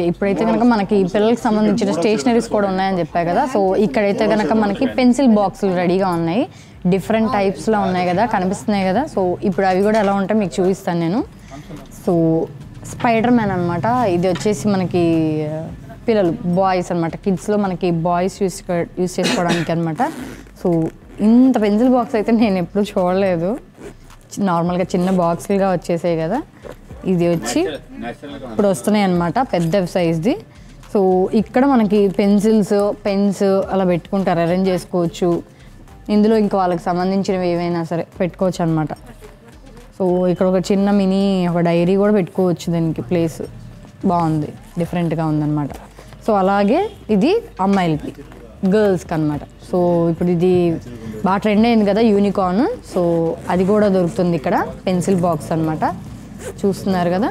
Okay, ఇప్పుడైతే కనుక మనకి పిల్లలకి సంబంధించిన స్టేషనరీస్ కూడా ఉన్నాయని చెప్పా కదా సో ఇక్కడైతే కనుక మనకి పెన్సిల్ బాక్సులు రెడీగా ఉన్నాయి డిఫరెంట్ టైప్స్లో ఉన్నాయి కదా కనిపిస్తున్నాయి కదా సో ఇప్పుడు అవి కూడా ఎలా ఉంటాయి మీకు చూపిస్తాను నేను సో స్పైడర్ మ్యాన్ అనమాట ఇది వచ్చేసి మనకి ఆ, పిల్లలు బాయ్స్ అనమాట కిడ్స్లో మనకి బాయ్స్ యూస్ యూస్ చేసుకోవడానికి అనమాట సో ఇంత పెన్సిల్ బాక్స్ అయితే నేను ఎప్పుడు చూడలేదు చి- నార్మల్గా చిన్న బాక్స్లుగా వచ్చేసాయి కదా ఇది వచ్చి ఇప్పుడు వస్తున్నాయి అనమాట పెద్ద సైజ్ది సో ఇక్కడ మనకి పెన్సిల్స్ పెన్స్ అలా పెట్టుకుంటారు అరేంజ్ చేసుకోవచ్చు ఇందులో ఇంకా వాళ్ళకి సంబంధించినవి ఏవైనా సరే పెట్టుకోవచ్చు అనమాట సో ఇక్కడ ఒక చిన్న మినీ ఒక డైరీ కూడా పెట్టుకోవచ్చు దీనికి ప్లేస్ బాగుంది డిఫరెంట్గా ఉందన్నమాట సో అలాగే ఇది అమ్మాయిలకి గర్ల్స్కి అనమాట సో ఇప్పుడు ఇది బాగా ట్రెండ్ అయింది కదా యూనికార్న్ సో అది కూడా దొరుకుతుంది ఇక్కడ పెన్సిల్ బాక్స్ అన్నమాట చూస్తున్నారు కదా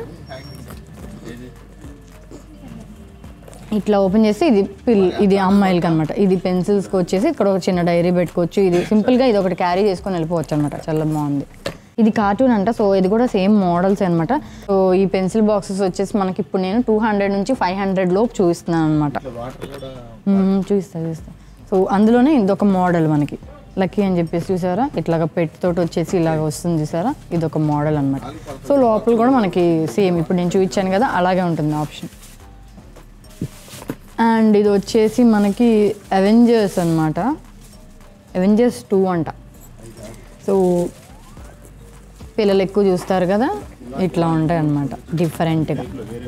ఇట్లా ఓపెన్ చేస్తే ఇది పిల్ ఇది అమ్మాయిలకి అనమాట ఇది పెన్సిల్స్కి వచ్చేసి ఇక్కడ ఒక చిన్న డైరీ పెట్టుకోవచ్చు ఇది సింపుల్గా ఇది ఒకటి క్యారీ చేసుకొని వెళ్ళిపోవచ్చు అనమాట చాలా బాగుంది ఇది కార్టూన్ అంట సో ఇది కూడా సేమ్ మోడల్స్ అనమాట సో ఈ పెన్సిల్ బాక్సెస్ వచ్చేసి మనకి ఇప్పుడు నేను టూ హండ్రెడ్ నుంచి ఫైవ్ హండ్రెడ్ లోపు చూపిస్తున్నాను అనమాట చూపిస్తా చూపిస్తా సో అందులోనే ఇదొక మోడల్ మనకి లక్కీ అని చెప్పేసి చూసారా ఇట్లాగ తోటి వచ్చేసి ఇలాగ వస్తుంది చూసారా ఇదొక మోడల్ అనమాట సో లోపల కూడా మనకి సేమ్ ఇప్పుడు నేను చూపించాను కదా అలాగే ఉంటుంది ఆప్షన్ అండ్ ఇది వచ్చేసి మనకి అవెంజర్స్ అనమాట అవెంజర్స్ టూ అంట సో పిల్లలు ఎక్కువ చూస్తారు కదా ఇట్లా ఉంటాయి అన్నమాట డిఫరెంట్గా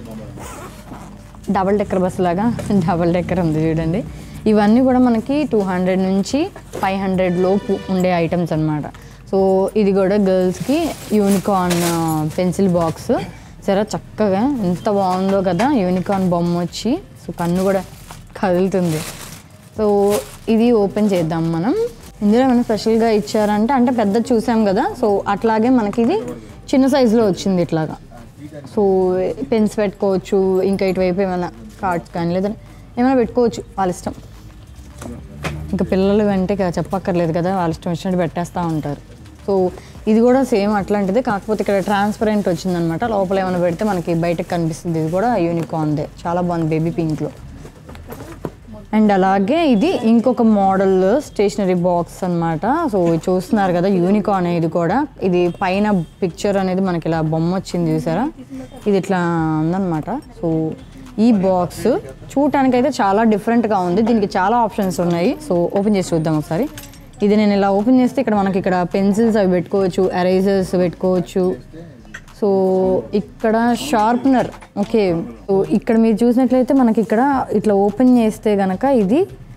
డబల్ డెక్కర్ బస్ లాగా డబల్ డెక్కర్ ఉంది చూడండి ఇవన్నీ కూడా మనకి టూ హండ్రెడ్ నుంచి ఫైవ్ హండ్రెడ్ లోపు ఉండే ఐటమ్స్ అనమాట సో ఇది కూడా గర్ల్స్కి యూనికార్న్ పెన్సిల్ బాక్స్ సరే చక్కగా ఎంత బాగుందో కదా యూనికార్న్ బొమ్మ వచ్చి సో కన్ను కూడా కదులుతుంది సో ఇది ఓపెన్ చేద్దాం మనం ఇందులో ఏమైనా స్పెషల్గా ఇచ్చారంటే అంటే పెద్ద చూసాం కదా సో అట్లాగే మనకి ఇది చిన్న సైజులో వచ్చింది ఇట్లాగా సో పెన్స్ పెట్టుకోవచ్చు ఇంకా ఇటువైపు ఏమైనా కార్డ్స్ కానీ లేదా ఏమైనా పెట్టుకోవచ్చు వాళ్ళ ఇష్టం ఇంకా పిల్లలు వెంటే ఇక చెప్పక్కర్లేదు కదా వాళ్ళ ఇష్టం వచ్చినట్టు పెట్టేస్తూ ఉంటారు సో ఇది కూడా సేమ్ అట్లాంటిదే కాకపోతే ఇక్కడ ట్రాన్స్పరెంట్ వచ్చిందనమాట లోపల ఏమైనా పెడితే మనకి బయటకు కనిపిస్తుంది ఇది కూడా యూనికార్న్దే చాలా బాగుంది బేబీ పింక్లో అండ్ అలాగే ఇది ఇంకొక మోడల్ స్టేషనరీ బాక్స్ అన్నమాట సో ఇది చూస్తున్నారు కదా యూనికార్న్ ఇది కూడా ఇది పైన పిక్చర్ అనేది మనకి ఇలా బొమ్మ వచ్చింది చూసారా ఇది ఇట్లా ఉందన్నమాట సో ఈ బాక్స్ చూడటానికి అయితే చాలా డిఫరెంట్గా ఉంది దీనికి చాలా ఆప్షన్స్ ఉన్నాయి సో ఓపెన్ చేసి చూద్దాం ఒకసారి ఇది నేను ఇలా ఓపెన్ చేస్తే ఇక్కడ మనకి ఇక్కడ పెన్సిల్స్ అవి పెట్టుకోవచ్చు ఎరేజర్స్ పెట్టుకోవచ్చు సో ఇక్కడ షార్ప్నర్ ఓకే సో ఇక్కడ మీరు చూసినట్లయితే మనకి ఇక్కడ ఇట్లా ఓపెన్ చేస్తే గనక ఇది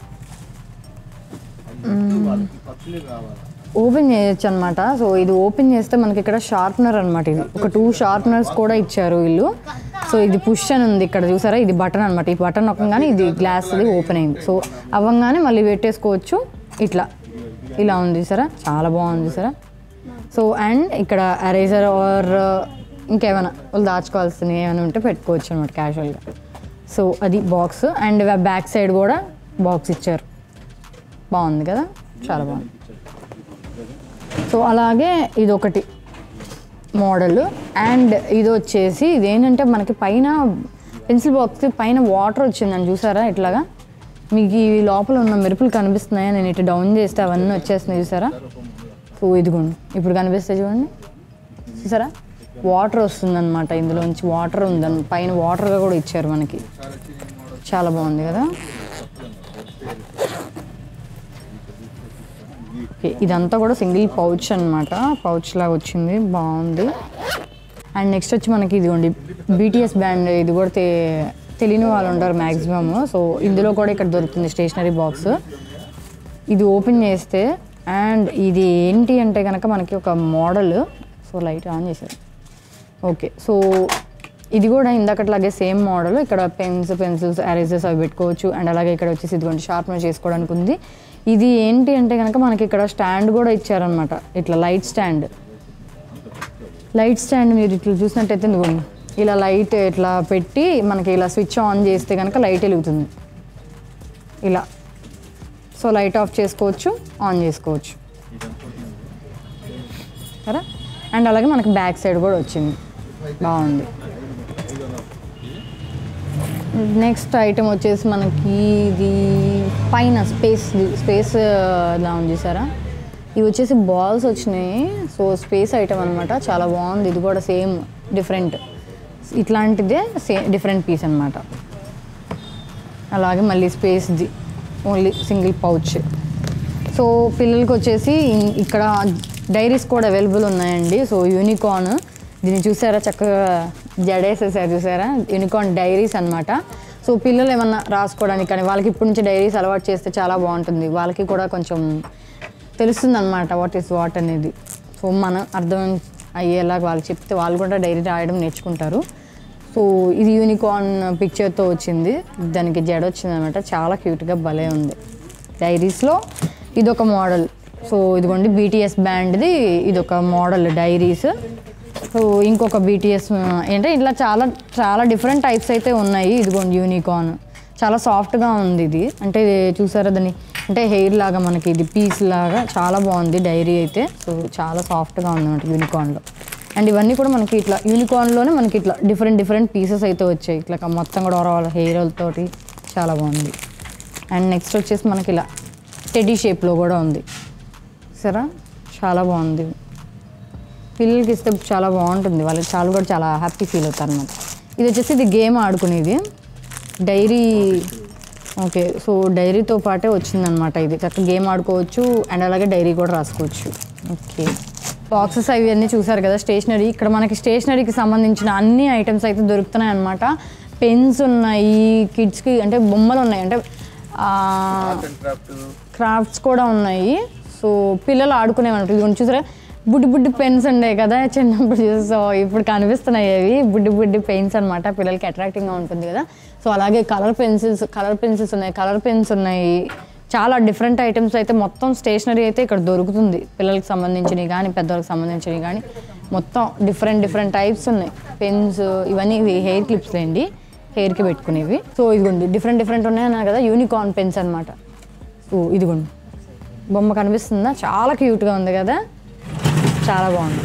ఓపెన్ చేయొచ్చు అనమాట సో ఇది ఓపెన్ చేస్తే మనకి ఇక్కడ షార్ప్నర్ అనమాట ఇది ఒక టూ షార్ప్నర్స్ కూడా ఇచ్చారు వీళ్ళు సో ఇది పుష్ అని ఉంది ఇక్కడ చూసారా ఇది బటన్ అనమాట ఈ బటన్ నొక్కగానే ఇది గ్లాస్ అది ఓపెన్ అయింది సో అవ్వగానే మళ్ళీ పెట్టేసుకోవచ్చు ఇట్లా ఇలా ఉంది సరే చాలా బాగుంది సరే సో అండ్ ఇక్కడ ఎరేజర్ ఆర్ ఇంకేమైనా వాళ్ళు దాచుకోవాల్సినవి ఏమైనా ఉంటే పెట్టుకోవచ్చు అనమాట క్యాజువల్గా సో అది బాక్స్ అండ్ బ్యాక్ సైడ్ కూడా బాక్స్ ఇచ్చారు బాగుంది కదా చాలా బాగుంది సో అలాగే ఇది ఒకటి మోడల్ అండ్ ఇది వచ్చేసి ఇదేంటంటే మనకి పైన పెన్సిల్ బాక్స్ పైన వాటర్ వచ్చిందని చూసారా ఇట్లాగా మీకు ఈ లోపల ఉన్న మెరుపులు కనిపిస్తున్నాయా నేను ఇటు డౌన్ చేస్తే అవన్నీ వచ్చేస్తున్నాయి చూసారా సో ఇదిగోండి ఇప్పుడు కనిపిస్తాయి చూడండి చూసారా వాటర్ వస్తుందన్నమాట ఇందులోంచి వాటర్ ఉందని పైన వాటర్గా కూడా ఇచ్చారు మనకి చాలా బాగుంది కదా ఓకే ఇదంతా కూడా సింగిల్ పౌచ్ అనమాట పౌచ్ లాగా వచ్చింది బాగుంది అండ్ నెక్స్ట్ వచ్చి మనకి ఇదిగోండి బీటీఎస్ బ్యాండ్ ఇది కూడా తె తెలియని వాళ్ళు ఉంటారు మ్యాక్సిమమ్ సో ఇందులో కూడా ఇక్కడ దొరుకుతుంది స్టేషనరీ బాక్స్ ఇది ఓపెన్ చేస్తే అండ్ ఇది ఏంటి అంటే కనుక మనకి ఒక మోడల్ సో లైట్ ఆన్ చేశారు ఓకే సో ఇది కూడా ఇందాకట్లాగే సేమ్ మోడల్ ఇక్కడ పెన్స్ పెన్సిల్స్ ఎరేజర్స్ అవి పెట్టుకోవచ్చు అండ్ అలాగే ఇక్కడ వచ్చేసి ఇదిగోండి షార్ప్నర్ చేసుకోవడానికి ఉంది ఇది ఏంటి అంటే కనుక మనకి ఇక్కడ స్టాండ్ కూడా ఇచ్చారనమాట ఇట్లా లైట్ స్టాండ్ లైట్ స్టాండ్ మీరు ఇట్లా చూసినట్టయితే ఇదిగోండి ఇలా లైట్ ఇట్లా పెట్టి మనకి ఇలా స్విచ్ ఆన్ చేస్తే కనుక లైట్ వెలుగుతుంది ఇలా సో లైట్ ఆఫ్ చేసుకోవచ్చు ఆన్ చేసుకోవచ్చు సరే అండ్ అలాగే మనకి బ్యాక్ సైడ్ కూడా వచ్చింది బాగుంది నెక్స్ట్ ఐటమ్ వచ్చేసి మనకి ఇది పైన స్పేస్ స్పేస్ లా ఉంది చూసారా ఇవి వచ్చేసి బాల్స్ వచ్చినాయి సో స్పేస్ ఐటమ్ అనమాట చాలా బాగుంది ఇది కూడా సేమ్ డిఫరెంట్ ఇట్లాంటిదే సేమ్ డిఫరెంట్ పీస్ అనమాట అలాగే మళ్ళీ స్పేస్ది ఓన్లీ సింగిల్ పౌచ్ సో పిల్లలకి వచ్చేసి ఇం- ఇక్కడ డైరీస్ కూడా అవైలబుల్ ఉన్నాయండి సో యూనికార్న్ దీన్ని చూసారా చక్కగా జడేసేసారు చూసారా యూనికార్న్ డైరీస్ అన్నమాట సో పిల్లలు ఏమన్నా రాసుకోవడానికి కానీ వాళ్ళకి ఇప్పటి నుంచి డైరీస్ అలవాటు చేస్తే చాలా బాగుంటుంది వాళ్ళకి కూడా కొంచెం తెలుస్తుంది అనమాట వాట్ ఈస్ వాట్ అనేది సో మనం అర్థం అయ్యేలా వాళ్ళు చెప్తే వాళ్ళు కూడా డైరీ రాయడం నేర్చుకుంటారు సో ఇది యూనికార్న్ పిక్చర్తో వచ్చింది దానికి జడ వచ్చింది అనమాట చాలా క్యూట్గా భలే ఉంది డైరీస్లో ఇదొక మోడల్ సో ఇదిగోండి బీటీఎస్ బ్యాండ్ది ఇదొక మోడల్ డైరీస్ సో ఇంకొక బీటీఎస్ అంటే ఇట్లా చాలా చాలా డిఫరెంట్ టైప్స్ అయితే ఉన్నాయి ఇదిగోండి యూనికార్న్ చాలా సాఫ్ట్గా ఉంది ఇది అంటే ఇది చూసారా దాన్ని అంటే హెయిర్ లాగా మనకి ఇది పీస్ లాగా చాలా బాగుంది డైరీ అయితే సో చాలా సాఫ్ట్గా ఉంది అనమాట యూనికార్న్లో అండ్ ఇవన్నీ కూడా మనకి ఇట్లా యూనికార్న్లోనే మనకి ఇట్లా డిఫరెంట్ డిఫరెంట్ పీసెస్ అయితే వచ్చాయి ఇట్లా మొత్తం కూడా ఓవరాల్ హెయిర్ తోటి చాలా బాగుంది అండ్ నెక్స్ట్ వచ్చేసి మనకి ఇలా టెడీ షేప్లో కూడా ఉంది సరే చాలా బాగుంది పిల్లలకి ఇస్తే చాలా బాగుంటుంది వాళ్ళకి చాలా కూడా చాలా హ్యాపీ ఫీల్ అవుతారు అనమాట ఇది వచ్చేసి ఇది గేమ్ ఆడుకునేది డైరీ ఓకే సో డైరీతో పాటే వచ్చిందనమాట ఇది చక్కగా గేమ్ ఆడుకోవచ్చు అండ్ అలాగే డైరీ కూడా రాసుకోవచ్చు ఓకే బాక్సెస్ అవి అన్నీ చూసారు కదా స్టేషనరీ ఇక్కడ మనకి స్టేషనరీకి సంబంధించిన అన్ని ఐటమ్స్ అయితే దొరుకుతున్నాయి అనమాట పెన్స్ ఉన్నాయి కిడ్స్కి అంటే బొమ్మలు ఉన్నాయి అంటే ఆ, క్రాఫ్ట్స్ కూడా ఉన్నాయి సో పిల్లలు ఆడుకునేవాళ్ళు ఇదిగోండి చూసారా బుడ్డి బుడ్డి పెన్స్ ఉండే కదా చిన్నప్పుడు సో ఇప్పుడు కనిపిస్తున్నాయి అవి బుడ్డి బుడ్డి పెన్స్ అనమాట పిల్లలకి అట్రాక్టింగ్గా ఉంటుంది కదా సో అలాగే కలర్ పెన్సిల్స్ కలర్ పెన్సిల్స్ ఉన్నాయి కలర్ పెన్స్ ఉన్నాయి చాలా డిఫరెంట్ ఐటమ్స్ అయితే మొత్తం స్టేషనరీ అయితే ఇక్కడ దొరుకుతుంది పిల్లలకి సంబంధించినవి కానీ పెద్దవాళ్ళకి సంబంధించినవి కానీ మొత్తం డిఫరెంట్ డిఫరెంట్ టైప్స్ ఉన్నాయి పెన్స్ ఇవన్నీ ఇవి హెయిర్ క్లిప్స్ లేండి హెయిర్కి పెట్టుకునేవి సో ఇదిగోండి డిఫరెంట్ డిఫరెంట్ ఉన్నాయి అన్నారు కదా యూనికార్న్ పెన్స్ అనమాట సో ఇదిగోండి బొమ్మ కనిపిస్తుందా చాలా క్యూట్గా ఉంది కదా చాలా బాగుంది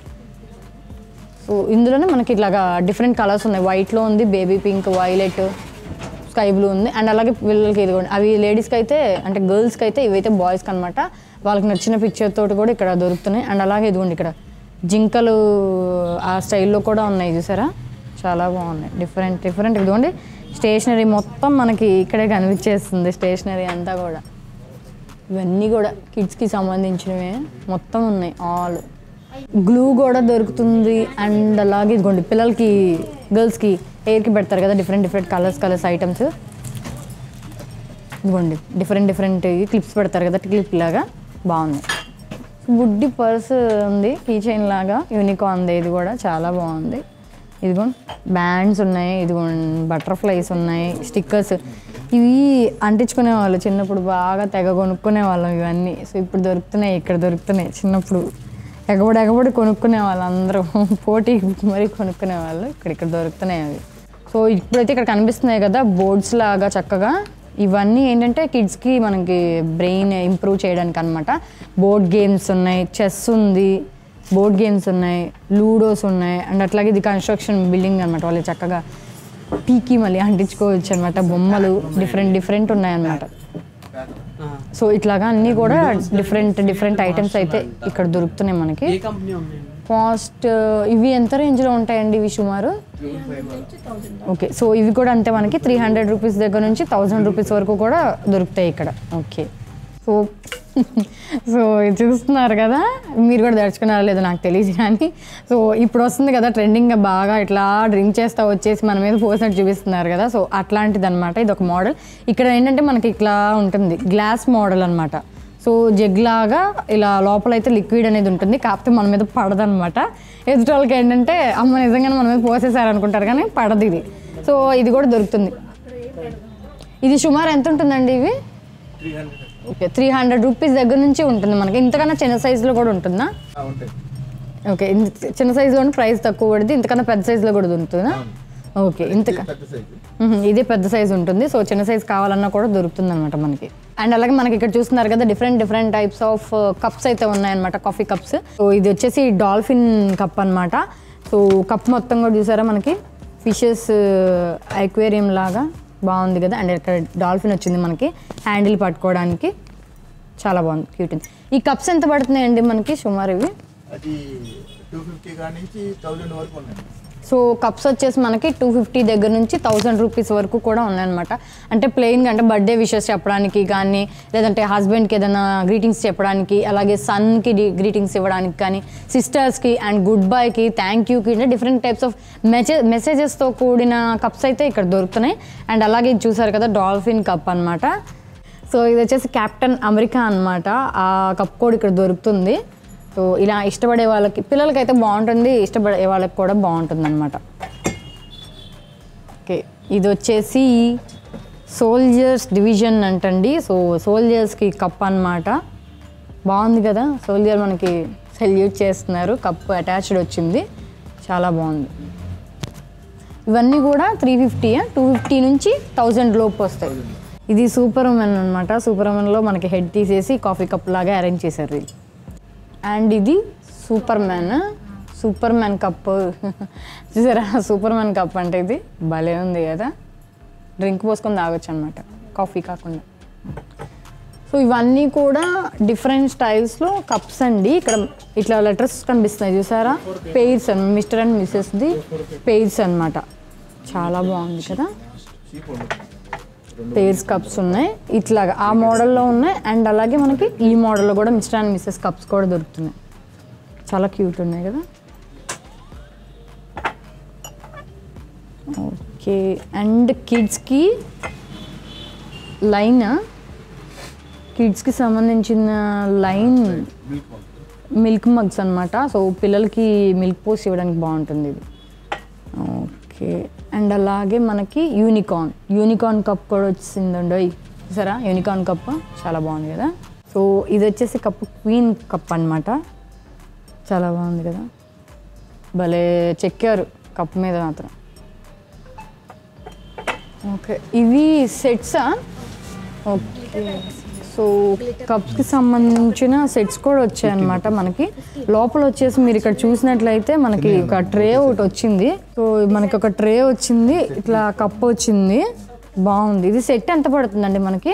సో ఇందులోనే మనకి ఇట్లాగా డిఫరెంట్ కలర్స్ ఉన్నాయి వైట్లో ఉంది baby pink violet sky blue ఉంది అండ్ అలాగే పిల్లలకి ఇదిగోండి అవి లేడీస్కి అయితే అంటే గర్ల్స్కి అయితే ఇవైతే బాయ్స్కి అనమాట వాళ్ళకి నచ్చిన పిక్చర్ తోటి కూడా ఇక్కడ దొరుకుతున్నాయి అండ్ అలాగే ఇదిగోండి ఇక్కడ జింకలు ఆ స్టైల్లో కూడా ఉన్నాయి చూసారా చాలా బాగున్నాయి డిఫరెంట్ డిఫరెంట్ ఇదిగోండి స్టేషనరీ మొత్తం మనకి ఇక్కడే కనిపించేస్తుంది స్టేషనరీ అంతా కూడా ఇవన్నీ కూడా కిడ్స్కి సంబంధించినవే మొత్తం ఉన్నాయి ఆల్ గ్లూ కూడా దొరుకుతుంది అండ్ అలాగే ఇదిగోండి పిల్లలకి గర్ల్స్కి హెయిర్కి పెడతారు కదా different different colours colours items ఇదిగోండి డిఫరెంట్ డిఫరెంట్ క్లిప్స్ పెడతారు కదా క్లిప్ లాగా బాగుంది బుడ్డి పర్స్ ఉంది కీ చైన్ లాగా యూనికార్న్ది ఇది కూడా చాలా బాగుంది ఇదిగోండి బ్యాండ్స్ ఉన్నాయి ఇదిగోండి బటర్ఫ్లైస్ ఉన్నాయి స్టిక్కర్స్ ఇవి అంటించుకునే వాళ్ళు చిన్నప్పుడు బాగా తెగ కొనుక్కునే వాళ్ళం ఇవన్నీ సో ఇప్పుడు దొరుకుతున్నాయి ఇక్కడ దొరుకుతున్నాయి చిన్నప్పుడు ఎగబడి ఎగబడి కొనుక్కునే వాళ్ళు అందరూ పోటీ మరీ కొనుక్కునే వాళ్ళు ఇక్కడ ఇక్కడ దొరుకుతున్నాయి అవి సో ఇప్పుడైతే ఇక్కడ కనిపిస్తున్నాయి కదా బోర్డ్స్ లాగా చక్కగా ఇవన్నీ ఏంటంటే కిడ్స్కి మనకి బ్రెయిన్ ఇంప్రూవ్ చేయడానికి అనమాట బోర్డ్ గేమ్స్ ఉన్నాయి చెస్ ఉంది బోర్డ్ గేమ్స్ ఉన్నాయి లూడోస్ ఉన్నాయి అండ్ అట్లాగే ఇది కన్స్ట్రక్షన్ బిల్డింగ్ అనమాట వాళ్ళు చక్కగా పీకి మళ్ళీ అంటించుకోవచ్చు అనమాట బొమ్మలు డిఫరెంట్ డిఫరెంట్ ఉన్నాయన్నమాట సో ఇట్లాగా అన్నీ కూడా డిఫరెంట్ డిఫరెంట్ ఐటమ్స్ అయితే ఇక్కడ దొరుకుతున్నాయి మనకి ఏ కంపెనీ ఉన్నాయండి కాస్ట్ ఇవి ఎంత రేంజ్లో ఉంటాయండి ఇవి సుమారు ఓకే సో ఇవి కూడా అంతే మనకి త్రీ హండ్రెడ్ రూపీస్ దగ్గర నుంచి థౌజండ్ రూపీస్ వరకు కూడా దొరుకుతాయి ఇక్కడ ఓకే సో సో ఇది చూస్తున్నారు కదా మీరు కూడా దర్చుకున్నారో లేదో నాకు తెలియదు కానీ సో ఇప్పుడు వస్తుంది కదా ట్రెండింగ్గా బాగా ఇట్లా డ్రింక్ చేస్తా వచ్చేసి మన మీద పోసినట్టు చూపిస్తున్నారు కదా సో అట్లాంటిది అనమాట ఇది ఒక మోడల్ ఇక్కడ ఏంటంటే మనకి ఇట్లా ఉంటుంది గ్లాస్ మోడల్ అనమాట సో జగ్ లాగా ఇలా లోపల అయితే లిక్విడ్ అనేది ఉంటుంది కాకపోతే మన మీద పడదనమాట ఎదుటి వాళ్ళకి ఏంటంటే అమ్మ నిజంగానే మన మీద పోసేసారు అనుకుంటారు కానీ పడదు ఇది సో ఇది కూడా దొరుకుతుంది ఇది సుమారు ఎంత ఉంటుందండి ఇవి three hundred okay three hundred rupees దగ్గర నుంచి ఉంటుంది మనకి ఇంతకన్నా చిన్న సైజులో కూడా ఉంటుందా ఉంటాయి ఓకే ఇంత చిన్న సైజులో ప్రైస్ తక్కువ పడుతుంది ఇంతకన్నా పెద్ద సైజులో కూడా ఉంటుందా ఓకే ఇంతక పెద్ద సైజు మ్మ్. ఇదే పెద్ద సైజు ఉంటుంది సో చిన్న సైజు కావాలన్నా కూడా దొరుకుతుంది అనమాట మనకి అండ్ అలాగే మనకి ఇక్కడ చూస్తున్నారు కదా different different types of cups అయితే ఉన్నాయన్నమాట కాఫీ కప్స్ సో ఇది వచ్చేసి డాల్ఫిన్ కప్ అన్నమాట సో కప్ మొత్తం కూడా చూసారా మనకి ఫిషెస్ అక్వేరియం లాగా బాగుంది కదా అండ్ ఇక్కడ డాల్ఫిన్ వచ్చింది మనకి హ్యాండిల్ పట్టుకోవడానికి చాలా బాగుంది క్యూట్ ఉంది ఈ కప్స్ ఎంత పడుతున్నాయండి మనకి సుమారు ఇవి అది టూ ఫిఫ్టీ కాడి నుంచి థౌజండ్ వరకు ఉన్నాయి సో కప్స్ వచ్చేసి మనకి టూ ఫిఫ్టీ దగ్గర నుంచి థౌసండ్ రూపీస్ వరకు కూడా ఉన్నాయన్నమాట అంటే ప్లెయిన్గా అంటే బర్త్డే విషెస్ చెప్పడానికి కానీ లేదంటే హస్బెండ్కి ఏదైనా గ్రీటింగ్స్ చెప్పడానికి అలాగే సన్కి గ్రీటింగ్స్ ఇవ్వడానికి కానీ సిస్టర్స్కి అండ్ గుడ్ బైకి థ్యాంక్ యూకి అంటే డిఫరెంట్ టైప్స్ ఆఫ్ మెసేజ్ మెసేజెస్తో కూడిన కప్స్ అయితే ఇక్కడ దొరుకుతున్నాయి అండ్ అలాగే ఇది చూసారు కదా డాల్ఫిన్ కప్ అన్నమాట సో ఇది వచ్చేసి కెప్టెన్ అమెరికా అన్నమాట ఆ కప్ కూడా ఇక్కడ దొరుకుతుంది సో ఇలా ఇష్టపడే వాళ్ళకి పిల్లలకి అయితే బాగుంటుంది ఇష్టపడే వాళ్ళకి కూడా బాగుంటుంది అనమాట ఓకే ఇది వచ్చేసి సోల్జర్స్ డివిజన్ అంటండి సో సోల్జర్స్కి కప్ అన్నమాట బాగుంది కదా సోల్జర్ మనకి సెల్యూట్ చేస్తున్నారు కప్ అటాచ్డ్ వచ్చింది చాలా బాగుంది ఇవన్నీ కూడా త్రీ ఫిఫ్టీ టూ ఫిఫ్టీ నుంచి థౌజండ్ లోపు వస్తాయి ఇది సూపర్ ఉమెన్ అనమాట సూపర్ ఉమెన్లో మనకి హెడ్ తీసేసి కాఫీ కప్ లాగా అరేంజ్ చేశారు ఇది అండ్ ఇది Superman Superman cup చూసారా సూపర్ మ్యాన్ కప్ అంటే ఇది భలే ఉంది కదా డ్రింక్ పోసుకొని తాగొచ్చు అనమాట కాఫీ కాకుండా సో ఇవన్నీ కూడా డిఫరెంట్ స్టైల్స్లో కప్స్ అండి ఇక్కడ ఇట్లా లెటర్స్ కనిపిస్తున్నాయి చూసారా పెయిర్స్ అని మిస్టర్ అండ్ మిస్సెస్ది పెయిర్స్ అన్నమాట చాలా బాగుంది కదా పేర్స్ కప్స్ ఉన్నాయి ఇట్లాగా ఆ మోడల్లో ఉన్నాయి అండ్ అలాగే మనకి ఈ మోడల్లో కూడా మిస్టర్ అండ్ మిస్సెస్ కప్స్ కూడా దొరుకుతున్నాయి చాలా క్యూట్ ఉన్నాయి కదా ఓకే అండ్ కిడ్స్కి లైన్ కిడ్స్కి సంబంధించిన లైన్ మిల్క్ మగ్స్ అన్నమాట సో పిల్లలకి మిల్క్ పోసి ఇవ్వడానికి బాగుంటుంది ఇది ఓకే అండ్ అలాగే మనకి యూనికార్న్ యూనికార్న్ కప్ కూడా వచ్చిందండి సరా యూనికార్న్ కప్ చాలా బాగుంది కదా సో ఇది వచ్చేసి కప్ క్వీన్ కప్ అన్నమాట చాలా బాగుంది కదా భలే చెక్కారు కప్ మీద మాత్రం ఓకే ఇవి సెట్సా ఓకే సో కప్కి సంబంధించిన సెట్స్ కూడా వచ్చాయి అనమాట మనకి లోపల వచ్చేసి మీరు ఇక్కడ చూసినట్లయితే మనకి ఒక ట్రే ఒకటి వచ్చింది సో మనకి ఒక ట్రే వచ్చింది ఇట్లా కప్ వచ్చింది బాగుంది ఇది సెట్ ఎంత పడుతుందండి మనకి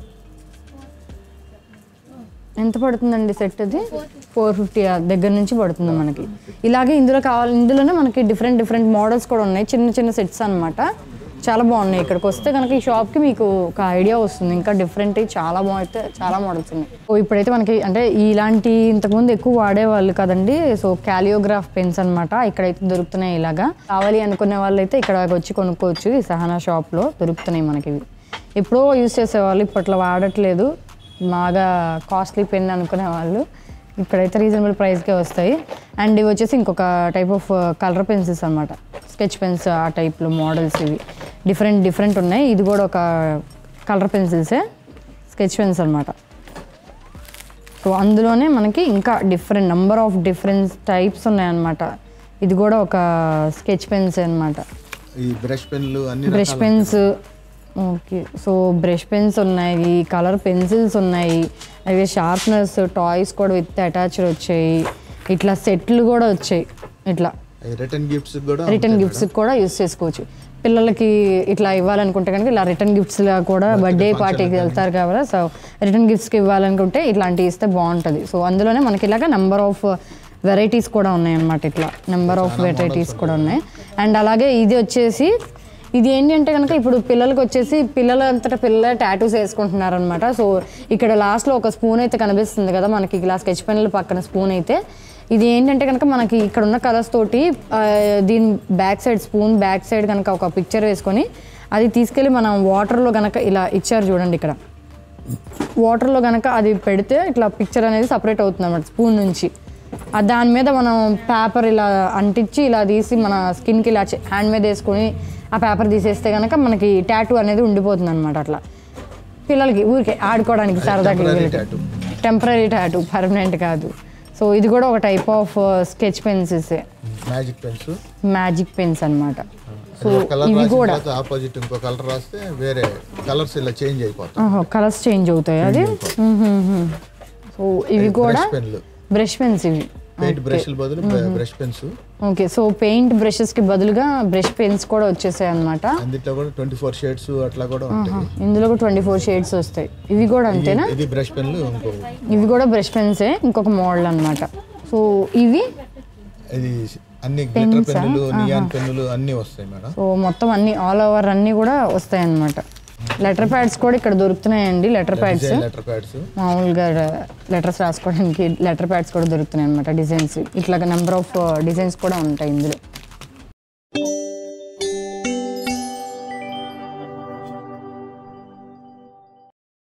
ఎంత పడుతుందండి సెట్ అది ఫోర్ ఫిఫ్టీ దగ్గర నుంచి పడుతుంది మనకి ఇలాగే ఇందులో కావాలి ఇందులోనే మనకి డిఫరెంట్ డిఫరెంట్ మోడల్స్ కూడా ఉన్నాయి చిన్న చిన్న సెట్స్ అన్నమాట చాలా బాగున్నాయి ఇక్కడికి వస్తే కనుక ఈ షాప్కి మీకు ఒక ఐడియా వస్తుంది ఇంకా డిఫరెంట్ చాలా బాగుంటే చాలా మోడల్స్ ఉన్నాయి సో ఇప్పుడైతే మనకి అంటే ఇలాంటి ఇంతకుముందు ఎక్కువ వాడేవాళ్ళు కదండి సో క్యాలియోగ్రాఫ్ పెన్స్ అన్నమాట ఇక్కడైతే దొరుకుతున్నాయి ఇలాగా కావాలి అనుకునే వాళ్ళు అయితే ఇక్కడ వచ్చి కొనుక్కోవచ్చు ఈ సహనా షాప్లో దొరుకుతున్నాయి మనకి ఇవి ఎప్పుడో యూస్ చేసేవాళ్ళు ఇప్పట్లో వాడట్లేదు బాగా కాస్ట్లీ పెన్ అనుకునే వాళ్ళు ఇక్కడైతే రీజనబుల్ ప్రైస్కే వస్తాయి అండ్ ఇవి వచ్చేసి ఇంకొక టైప్ ఆఫ్ కలర్ పెన్సిల్స్ అనమాట స్కెచ్ పెన్స్ ఆ టైప్లో మోడల్స్ ఇవి డిఫరెంట్ డిఫరెంట్ ఉన్నాయి ఇది కూడా ఒక కలర్ పెన్సిల్సే స్కెచ్ పెన్స్ అనమాట సో అందులోనే మనకి ఇంకా different number of different types ఉన్నాయన్నమాట ఇది కూడా ఒక స్కెచ్ పెన్స్ అన్నమాట ఈ బ్రష్ పెన్లు అన్ని brush pens okay so brush pens ఉన్నాయి కలర్ పెన్సిల్స్ ఉన్నాయి అవి షార్ప్నర్స్ టాయ్స్ కూడా విత్ అటాచ్డ్ వచ్చాయి ఇట్లా సెట్లు కూడా వచ్చాయి ఇట్లా రిటర్న్ గిఫ్ట్స్ కూడా రిటర్న్ గిఫ్ట్స్ కూడా యూస్ చేసుకోవచ్చు పిల్లలకి ఇట్లా ఇవ్వాలనుకుంటే కనుక ఇలా రిటర్న్ గిఫ్ట్స్గా కూడా బర్త్డే పార్టీకి వెళ్తారు కాబట్టి సో రిటర్న్ గిఫ్ట్స్కి ఇవ్వాలనుకుంటే ఇట్లాంటివి ఇస్తే బాగుంటుంది సో అందులోనే మనకి ఇలాగ నెంబర్ ఆఫ్ వెరైటీస్ కూడా ఉన్నాయి అన్నమాట ఇట్లా నెంబర్ ఆఫ్ వెరైటీస్ కూడా ఉన్నాయి అండ్ అలాగే ఇది వచ్చేసి ఇది ఏంటి అంటే కనుక ఇప్పుడు పిల్లలకి వచ్చేసి పిల్లల అంతటా పిల్లల టాటూస్ వేసుకుంటున్నారు అనమాట సో ఇక్కడ లాస్ట్లో ఒక స్పూన్ అయితే కనిపిస్తుంది కదా మనకి ఇలా స్కెచ్ పెన్ల పక్కన స్పూన్ అయితే ఇది ఏంటంటే కనుక మనకి ఇక్కడ ఉన్న కలర్స్ తోటి ఆ, దీని back side spoon back side కనుక ఒక పిక్చర్ వేసుకొని అది తీసుకెళ్ళి మనం వాటర్లో కనుక ఇలా ఇచ్చారు చూడండి ఇక్కడ వాటర్లో కనుక అది పెడితే ఇట్లా పిక్చర్ అనేది సపరేట్ అవుతుంది అన్నమాట స్పూన్ నుంచి ఆ దాని మీద మనం పేపర్ ఇలా అంటించి ఇలా తీసి మన స్కిన్కి ఇలా హ్యాండ్ మీద వేసుకొని ఆ పేపర్ తీసేస్తే కనుక మనకి టాటూ అనేది ఉండిపోతుంది అనమాట అట్లా పిల్లలకి ఊరికే ఆడుకోవడానికి సరదాకి temporary tattoo. Temporary tattoo permanent కాదు సో ఇది కూడా ఒక type of sketch pencils magic pens magic pens అన్నమాట సో కలర్ ఇవి రాసిన కూడా తర్వాత ఆపోజిట్ ఇంకో కలర్ రాస్తే వేరే కలర్స్ ఇలా చేంజ్ అయిపోతాయి కలర్స్ చేంజ్ అవుతాయి అది సో ఇవి కూడా బ్రష్ పెన్లు బ్రష్ పెన్స్ ఇవి పెయింట్ బ్రష్ల బదులు brush pens okay so paint బ్రషెస్కి బదులుగా బ్రష్ పెన్స్ కూడా వచ్చేసాయి అనమాట అందులో కూడా ట్వంటీ ఫోర్ షేడ్స్ అట్లా కూడా ఉంటాయి ఇందులో కూడా ట్వంటీ ఫోర్ షేడ్స్ వస్తాయి ఇవి కూడా అంతేనా ఇది బ్రష్ పెన్లు ఇంకో ఇవి కూడా బ్రష్ పెన్సే ఇంకొక మోడల్ అన్నమాట సో ఇవి ఇది అన్ని గ్లిటర్ పెన్నులు నియాన్ పెన్నులు అన్ని వస్తాయి మేడం సో మొత్తం అన్ని ఆల్ ఓవర్ అన్నీ కూడా వస్తాయి అన్నమాట లెటర్ ప్యాడ్స్ కూడా ఇక్కడ దొరుకుతున్నాయండి letter pads design letter pads మామూలుగా లెటర్స్ రాసుకోవడానికి లెటర్ ప్యాడ్స్ కూడా దొరుకుతున్నాయి అనమాట డిజైన్స్ ఇట్లా నెంబర్ ఆఫ్ డిజైన్స్ కూడా ఉంటాయి ఇందులో